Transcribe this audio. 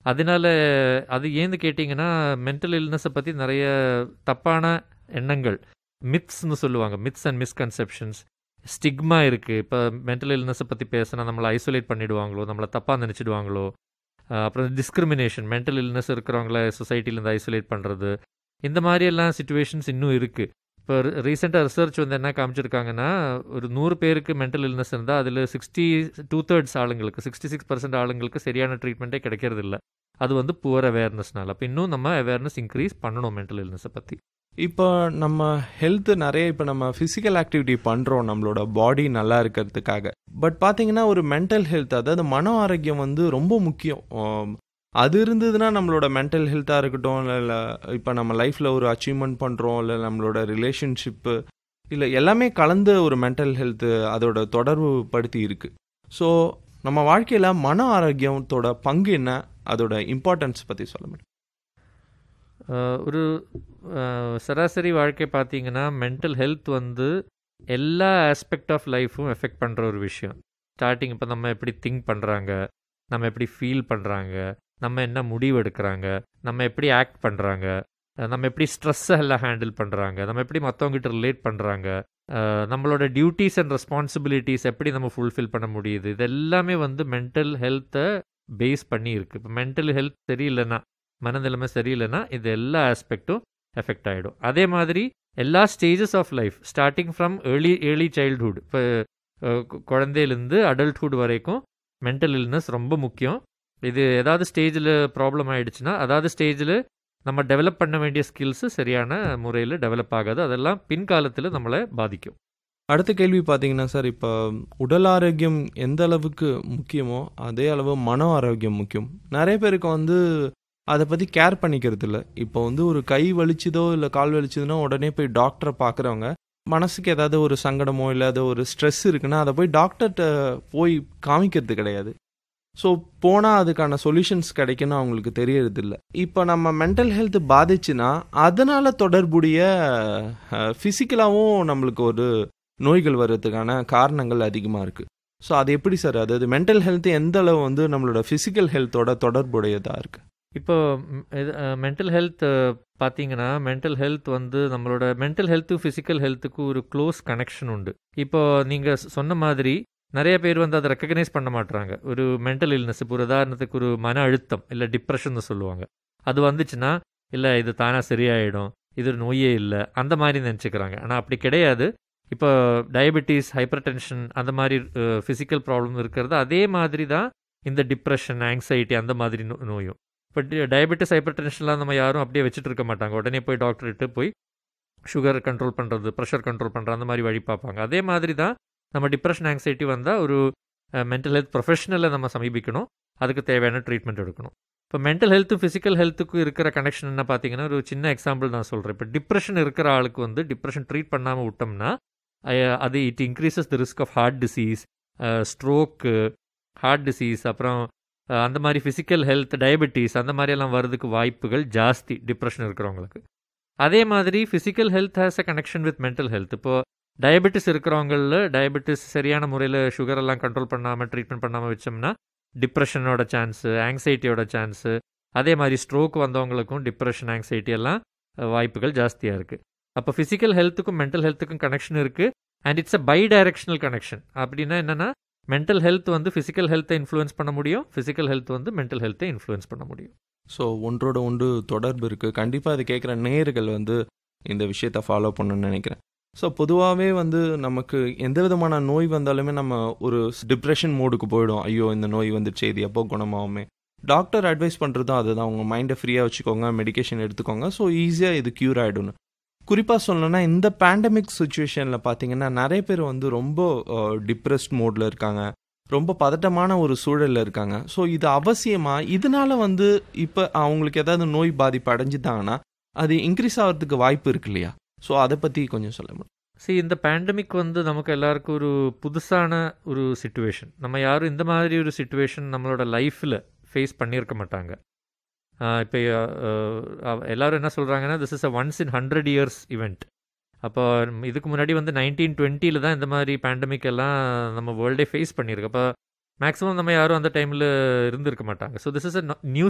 அதனால அது ஏன்னு கேட்டிங்கன்னா, மென்டல் இல்னஸ பத்தி நெறைய தப்பான எண்ணங்கள், மித்ஸ்ன்னு சொல்லுவாங்க. மித்ஸ் அண்ட் மிஸ்கன்செப்ஷன்ஸ், ஸ்டிக்மா இருக்கு. இப்ப மென்டல் இல்னஸ பத்தி பேசுனா நம்மள ஐசோலேட் பண்ணிடுவாங்களோ, நம்மள தப்பா நெனச்சிடுவாங்களோ, அ அப்புறம் டிஸ்கிரிமினேஷன், மென்டல் இல்னஸ் இருக்கிறவங்கள சொசைட்டிலேருந்து ஐசோலேட் பண்றது. இந்த மாரியெல்லாம் சிச்சுவேஷன்ஸ் இன்னும் இருக்கு. இப்ப ரி ரீசென்ட்டா ரிசர்ச் வந்து என்ன காமிச்சிருக்காங்கன்னா, ஒரு 100 பேருக்கு மென்டல் இல்னஸ் இருந்தா, அதில 60 2/3 ஆளுங்களுக்கு, 66% ஆளுங்களுக்கு சரியான ட்ரீட்மெண்ட்டே கிடைக்கிறதில்ல. அது வந்து புவர் அவேர்னஸ்னால. அப்ப இன்னும் நம்ம அவேர்னஸ் இன்கிரீஸ் பண்ணணும் மென்டல் இல்னஸ பத்தி. இப்போ நம்ம ஹெல்த் நெறைய இப்போ நம்ம ஃபிசிக்கல் ஆக்டிவிட்டி பண்ணுறோம் நம்மளோட பாடி நல்லா இருக்கிறதுக்காக. பட் பார்த்தீங்கன்னா, ஒரு மென்டல் ஹெல்த் அதாவது மன ஆரோக்கியம் வந்து ரொம்ப முக்கியம். அம் அது இருந்ததுன்னா நம்மளோட மென்டல் ஹெல்த்தா இருக்கட்டும், இல்ல இல்ல இப்ப நம்ம லைஃப்ல ஒரு அச்சீவ்மெண்ட் பண்றோம், இல்ல நம்மளோட ரிலேஷன்ஷிப்பு, இல்ல எல்லாமே கலந்த ஒரு மென்டல் ஹெல்த் அதோட தொடர்பு படுத்தி இருக்கு. ஸோ நம்ம வாழ்க்கையில மன ஆரோக்கியத்தோட பங்கு என்ன? அதோட இம்பார்ட்டன்ஸ் பத்தி சொல்ல முடியுமா? அ ஒரு அ சராசரி வாழ்க்கை பார்த்தீங்கன்னா, மென்டல் ஹெல்த் வந்து எல்லா ஆஸ்பெக்ட் ஆஃப் லைஃப்பும் எஃபெக்ட் பண்ற ஒரு விஷயம். ஸ்டார்ட்டிங் இப்ப நம்ம எப்படி திங்க் பண்றாங்க, நம்ம எப்படி ஃபீல் பண்றாங்க, நம்ம என்ன முடிவு எடுக்குறாங்க, நம்ம எப்படி ஆக்ட் பண்றாங்க, அ நம்ம எப்படி ஸ்ட்ரெஸ்ஸ எல்லாம் ஹேண்டில் பண்றாங்க, நம்ம எப்படி மத்தவங்ககிட்ட ரிலேட் பண்றாங்க, அ நம்மளோட டியூட்டீஸ் அண்ட் ரெஸ்பான்சிபிலிட்டீஸ் எப்படி நம்ம ஃபுல்ஃபில் பண்ண முடியுது. இது எல்லாமே வந்து மென்டல் ஹெல்த்த பேஸ் பண்ணி இருக்கு. இப்ப மென்டல் ஹெல்த் சரியில்லன்னா, மனநிலைமை சரியில்லன்னா, இது எல்லா ஆஸ்பெக்ட்டும் எஃபெக்ட் ஆயிடும். அதே மாதிரி எல்லா stages of life starting from early early childhood இப்ப அ கொ குழந்தையிலேருந்து அடல்ட்ஹுட் வரைக்கும் மென்டல் இல்னஸ் ரொம்ப முக்கியம். இது ஏதாவது ஸ்டேஜ்ல ப்ராப்ளம் ஆயிடுச்சுன்னா, அதாவது ஸ்டேஜ்ல நம்ம டெவலப் பண்ண வேண்டிய ஸ்கில்ஸ் சரியான முறையில டெவலப் ஆகாது. அதெல்லாம் பின்காலத்தில நம்மள பாதிக்கும். அடுத்த கேள்வி பார்த்தீங்கன்னா சார், இப்ப உடல் ஆரோக்கியம் எந்த அளவுக்கு முக்கியமோ, அதே அளவு மன ஆரோக்கியம் முக்கியம். நெறைய பேருக்கு வந்து அத பத்தி கேர் பண்ணிக்கிறது இல்ல. இப்போ வந்து ஒரு கை வலிச்சுதோ, இல்ல கால் வலிச்சுதுன்னா உடனே போய் டாக்டர பார்க்குறவங்க, மனசுக்கு ஏதாவது ஒரு சங்கடமோ, இல்ல அது ஒரு ஸ்ட்ரெஸ் இருக்குன்னா, அத போய் டாக்டர்ட்ட போய் காமிக்கிறது கிடையாது. ஸோ போனா அதுக்கான சொல்யூஷன்ஸ் கிடைக்கும்னு அவங்களுக்கு தெரியறதில்ல. இப்ப நம்ம மென்டல் ஹெல்த் பாதிச்சுன்னா, அதனால தொடர்புடைய அ பிசிக்கலாவும் நம்மளுக்கு ஒரு நோய்கள் வர்றதுக்கான காரணங்கள் அதிகமா இருக்கு. ஸோ அது எப்படி சார்? அதாவது மென்டல் ஹெல்த் எந்த அளவு வந்து நம்மளோட பிசிக்கல் ஹெல்த்தோட தொடர்புடையதா இருக்கு? இப்போ ம் இது அ மென்டல் ஹெல்த் பார்த்தீங்கன்னா, மென்டல் ஹெல்த் வந்து நம்மளோட மென்டல் ஹெல்த்தும், பிசிக்கல் ஹெல்த்துக்கும் ஒரு க்ளோஸ் கனெக்ஷன் உண்டு. இப்போ நீங்க ஸ் சொன்ன மாதிரி நெறைய பேர் வந்து அத ரெகக்னைஸ் பண்ண மாட்றாங்க. ஒரு மென்டல் இல்னஸ் இப்போ ஒரு உதாரணத்துக்கு ஒரு மன அழுத்தம், இல்ல டிப்ரஷன்னு சொல்லுவாங்க. அது வந்துச்சுன்னா, இல்ல இது தானா சரியாயிடும். இது ஒரு நோயே இல்ல. அந்த மாரி நெனச்சுக்கிறாங்க. ஆனா அப்படி கிடையாது. இப்போ டயபெட்டிஸ், ஹைப்பர் டென்ஷன் அந்த மாரி அ பிசிக்கல் ப்ராப்ளம் இருக்கிறது அதே மாதிரி தான் இந்த டிப்ரஷன், ஆங்ஸைட்டி அந்த மாதிரி நோ நோயும். இப்ப டி டயபெட்டிஸ், ஹைப்பர் டென்ஷன்லாம் நம்ம யாரும் அப்படியே வச்சுட்டு இருக்க மாட்டாங்க. உடனே போய் டாக்டர்கிட்ட போய் சுகர் கண்ட்ரோல் பண்றது, பிரஷர் கண்ட்ரோல் பண்றது அந்த மாரி வழி பார்ப்பாங்க. அதே மாதிரி தான் நம்ம டிப்ரஷன், ஆங்ஸைட்டி வந்தா ஒரு அ மென்டல் ஹெல்த் ப்ரொஃபஷனல நம்ம சமீபிக்கணும். அதுக்கு தேவையான ட்ரீட்மெண்ட் எடுக்கணும். இப்ப மென்டல் ஹெல்த்தும், பிசிக்கல் ஹெல்த்துக்கும் இருக்கிற கனெக்ஷன் என்ன பார்த்தீங்கன்னா, ஒரு சின்ன எக்ஸாம்பிள் நான் சொல்றேன். இப்ப டிப்ரஷன் இருக்கிற ஆளுக்கு வந்து டிப்ரஷன் ட்ரீட் பண்ணாம விட்டோம்னா, அ அது it increases the risk of heart disease, uh ஸ்ட்ரோக்கு, ஹார்ட் டிசீஸ் அப்புறம் அ அந்த மாரி பிசிக்கல் ஹெல்த், டயபெட்டிஸ் அந்த மாரியெல்லாம் வரதுக்கு வாய்ப்புகள் ஜாஸ்தி டிப்ரஷன் இருக்கிறவங்களுக்கு. அதே மாதிரி physical health has uh connection with mental health. இப்போ டயபெட்டிஸ் இருக்கிறவங்கள்ல டயபெட்டிஸ் சரியான முறையில சுகர் எல்லாம் கண்ட்ரோல் பண்ணாம, ட்ரீட்மெண்ட் பண்ணாம வச்சோம்னா, டிப்ரஷனோட சான்ஸு, ஆங்ஸைட்டியோட சான்ஸு, அதே மாரி ஸ்ட்ரோக் வந்தவங்களுக்கும் டிப்ரஷன், ஆங்ஸைட்டி எல்லாம் அ வாய்ப்புகள் ஜாஸ்தியா இருக்கு. அப்ப பிசிக்கல் ஹெல்த்துக்கும், மென்டல் ஹெல்த்துக்கும் கனெக்ஷன் இருக்கு. And it's uh bidirectional connection. அப்படின்னா என்னன்னா, மென்டல் ஹெல்த் வந்து பிசிக்கல் ஹெல்த்த இன்ஃப்ளூயன்ஸ் பண்ண முடியும். பிசிக்கல் ஹெல்த் வந்து மென்டல் ஹெல்த்த இன்ஃப்ளூயன்ஸ் பண்ண முடியும். ஸோ ஒன்றோட ஒன்று தொடர்பு இருக்கு. கண்டிப்பா இத கேட்குற நேயர்கள் வந்து இந்த விஷயத்த ஃபாலோ பண்ணணும்னு நெனைக்கிறேன். ஸோ பொதுவாவே வந்து நமக்கு எந்த விதமான நோய் வந்தாலுமே நம்ம ஒரு டிப்ரஷன் மோடுக்கு போயிடுவோம். ஐயோ! இந்த நோய் வந்துருச்சே இது எப்போ குணமாகுமே. டாக்டர் அட்வைஸ் பண்றதும் அதுதான். உங்க மைண்ட ஃப்ரீயா வச்சுக்கோங்க, மெடிகேஷன் எடுத்துக்கோங்க. ஸோ ஈஸியா இது கியூர் ஆயிடும்னு. குறிப்பா சொல்லணும்னா இந்த பேண்டமிக் சிச்சுவேஷன்ல பார்த்தீங்கன்னா, நெறைய பேர் வந்து ரொம்ப அ டிப்ரஸ்ட் மோட்ல இருக்காங்க. ரொம்ப பதட்டமான ஒரு சூழல்ல இருக்காங்க. ஸோ இது அவசியமா? இதனால வந்து இப்ப அவங்களுக்கு ஏதாவது நோய் பாதிப்பு அடைஞ்சுட்டாங்கன்னா, அது இன்கிரீஸ் ஆவறதுக்கு வாய்ப்பு இருக்கு இல்லையா? ஸோ அத பத்தி கொஞ்சம் சொல்ல முடியுமா? சி இந்த பேண்டமிக் வந்து நமக்கு எல்லாருக்கும் ஒரு புதுசான ஒரு சிச்சுவேஷன். நம்ம யாரும் இந்த மாதிரி ஒரு சிச்சுவேஷன் நம்மளோட லைஃப்ல ஃபேஸ் பண்ணியிருக்க மாட்டாங்க. அ இப்ப அ எல்லாரும் என்ன சொல்றாங்கன்னா, this is a once in 100 years event. அப்போ இதுக்கு முன்னாடி வந்து 1920ல தான் இந்த மாரி பேண்டமிக் எல்லாம் நம்ம வேர்ல்டே ஃபேஸ் பண்ணியிருக்கு. அப்ப மேக்ஸிமம் நம்ம யாரும் அந்த டைம்ல இருந்திருக்க மாட்டாங்க. So this is a new